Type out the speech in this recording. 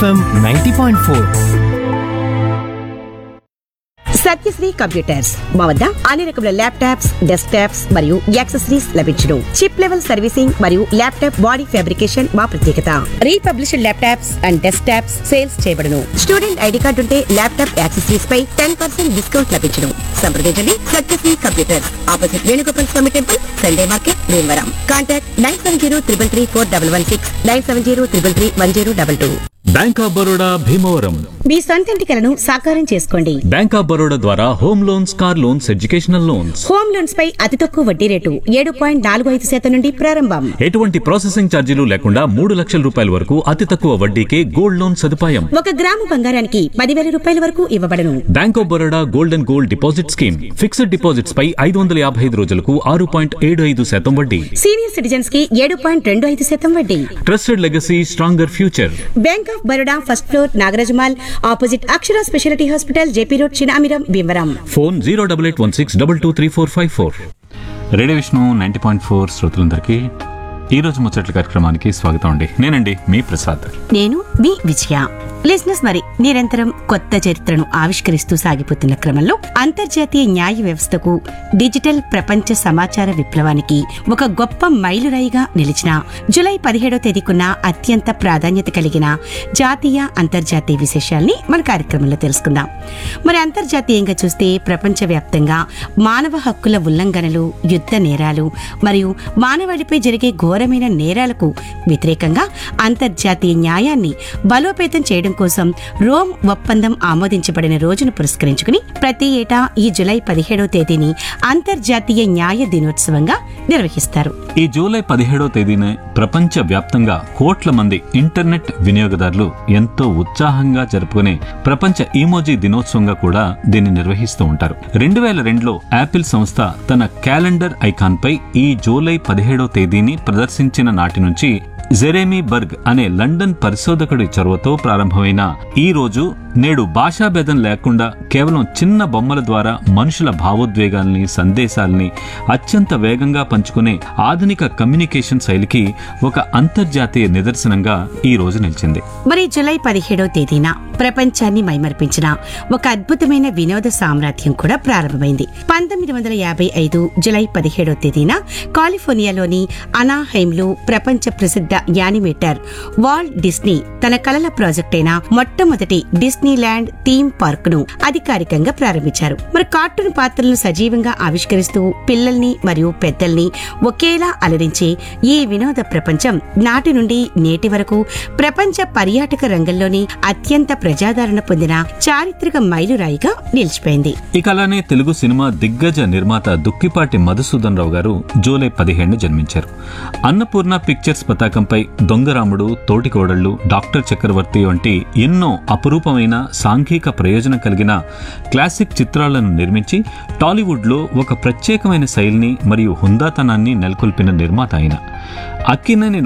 FM ninety point four Satyasri computers మా వద్ద అన్ని రకముల ల్యాప్టాప్స్ డెస్క్ టాప్స్ మరియు యాక్సెసరీస్ లభించును చిప్ లెవెల్ సర్వీసింగ్ మరియు ల్యాప్టాప్ బాడీ ఫ్యాబ్రికేషన్ మా ప్రత్యేకత republished laptops and desktops sales చేయబడును స్టూడెంట్ ఐడి కార్డు ఉంటే ల్యాప్టాప్ యాక్సెసరీస్ పై టెన్ పర్సెంట్ డిస్కౌంట్ లభించును సంప్రదించండి Satyasri computers opposite Venugopal Swamy temple Sunday market Bhimavaram contact nine seven zero triple three four double one six nine seven zero triple three one zero double two bank of Baroda Bhimavaram మీ సొంత ఇంటి కలను సాకారం చేసుకోండి bank of Baroda ద్వారా home loans car loans educational loans home loans పై అతి తక్కువ వడ్డీ రేటు ఏడు పాయింట్ నాలుగు ఐదు శాతం నుండి ప్రారంభం ఎటువంటి ప్రాసెసింగ్ ఛార్జీలు లేకుండా మూడు లక్షల రూపాయల వరకు అతి తక్కువ వడ్డీకే గోల్డ్ లోన్ సదుపాయం ఒక గ్రాము బంగారానికి పదివేల రూపాయల వరకు ఇవ్వబడను bank of Baroda gold and gold deposit scheme fixed deposits పై ఐదు వందల యాభై ఐదు రోజులకు ఆరు పాయింట్ ఏడు ఐదు శాతం వడ్డీ సీనియర్ సిటిజన్స్ కి ఏడు పాయింట్ రెండు ఐదు శాతం వడ్డీ trusted legacy stronger future bank of Baroda first floor Nagaraj mall opposite Akshara speciality hospital JP road Chinamiram Bhimavaram phone zero double eight one six double two three four five four radio Vishnu ninety point four శ్రోతలందరికీ ఈ రోజు ముచ్చట్ల కార్యక్రమానికి స్వాగతం అండి నేనండి మీ ప్రసాద్ నేను మీ విజయ లిజినెస్ మరి నిరంతరం కొత్త చరిత్రను ఆవిష్కరిస్తూ సాగిపోతున్న క్రమంలో అంతర్జాతీయ న్యాయ వ్యవస్థకు డిజిటల్ ప్రపంచ సమాచార విప్లవానికి ఒక గొప్ప మైలురాయిగా నిలిచిన జులై పదిహేడో తేదీకున్న అత్యంత ప్రాధాన్యత కలిగిన జాతీయ అంతర్జాతీయ విశేషాల్ని మన కార్యక్రమంలో తెలుసుకుందాం మరి అంతర్జాతీయంగా చూస్తే ప్రపంచవ్యాప్తంగా మానవ హక్కుల ఉల్లంఘనలు యుద్ధ నేరాలు మరియు మానవాళిపై జరిగే ఘోరమైన నేరాలకు వ్యతిరేకంగా అంతర్జాతీయ న్యాయాన్ని బలోపేతం చేయడం కోసం రోమ్ ఒప్పందం ఆమోదించబడిన రోజును పురస్కరించుకుని ప్రతి ఏటా ఈ జులై పదిహేడవ తేదీని అంతర్జాతీయ న్యాయ దినోత్సవంగా నిర్వహిస్తారు ఈ జూలై పదిహేడో తేదీన ప్రపంచ వ్యాప్తంగా కోట్ల మంది ఇంటర్నెట్ వినియోగదారులు ఎంతో ఉత్సాహంగా జరుపుకునే ప్రపంచ ఈమోజీ దినోత్సవంగా కూడా దీన్ని నిర్వహిస్తూ ఉంటారు రెండు వేల రెండులో యాపిల్ సంస్థ తన క్యాలెండర్ ఐకాన్ పై ఈ జూలై పదిహేడో తేదీని ప్రదర్శించిన నాటి నుంచి జెరేమీ బర్గ్ అనే లండన్ పరిశోధకుడి చొరవతో ప్రారంభమైన ఈ రోజు నేడు భాషాభేదం లేకుండా కేవలం చిన్న బొమ్మల ద్వారా మనుషుల భావోద్వేగాల్ని సందేశాల్ని అత్యంత వేగంగా పంచుకునే ఆధునిక కమ్యూనికేషన్ శైలికి ఒక అంతర్జాతీయ నిదర్శనంగా ఈ రోజు నిలిచింది మరి జులై పదిహేడవ తేదీన ప్రపంచాన్ని మైమర్పించిన ఒక అద్భుతమైన వినోద సామ్రాజ్యం కూడా ప్రారంభమైంది పంతొమ్మిది వందల యాభై ఐదు జులై పదిహేడవ తేదీన కాలిఫోర్నియాలోని అనాహైమ్లో ప్రపంచ ప్రసిద్ధ యానిమేటర్ వాల్ట్ డిస్నీ తన కలల ప్రాజెక్ట్ అయిన మొట్టమొదటి డిస్నీ ల్యాండ్ థీమ్ పార్క్ ను అధికారికంగా ప్రారంభించారు మరి కార్టూన్ పాత్రలను సజీవంగా ఆవిష్కరిస్తూ పిల్లల్ని మరియు పెద్దల్ని ఒకేలా అలరించే ఈ వినోద ప్రపంచం నాటి నుండి నేటి వరకు ప్రపంచ పర్యాటక రంగంలోని అత్యంత ప్రజాదరణ పొందిన చారిత్రక మైలురాయిగా నిలిచిపోయింది ఇక అలానే తెలుగు సినిమా దిగ్గజ నిర్మాత దుక్కిపాటి మధుసూదన్ రావు గారు జూలై పదిహేను జన్మించారు అన్నపూర్ణ పిక్చర్స్ పతాకంపై దొంగరాముడు తోటికోడళ్లు డాక్టర్ చక్రవర్తి వంటి ఎన్నో అపురూపమైన సాంఘిక ప్రయోజనం కలిగిన క్లాసిక్ చిత్రాలను నిర్మించి టాలీవుడ్ లో ఒక ప్రత్యేకమైన శైలిని మరియు హుందాతనాన్ని నెలకొల్పిన నిర్మాత ఆయన అక్కినేని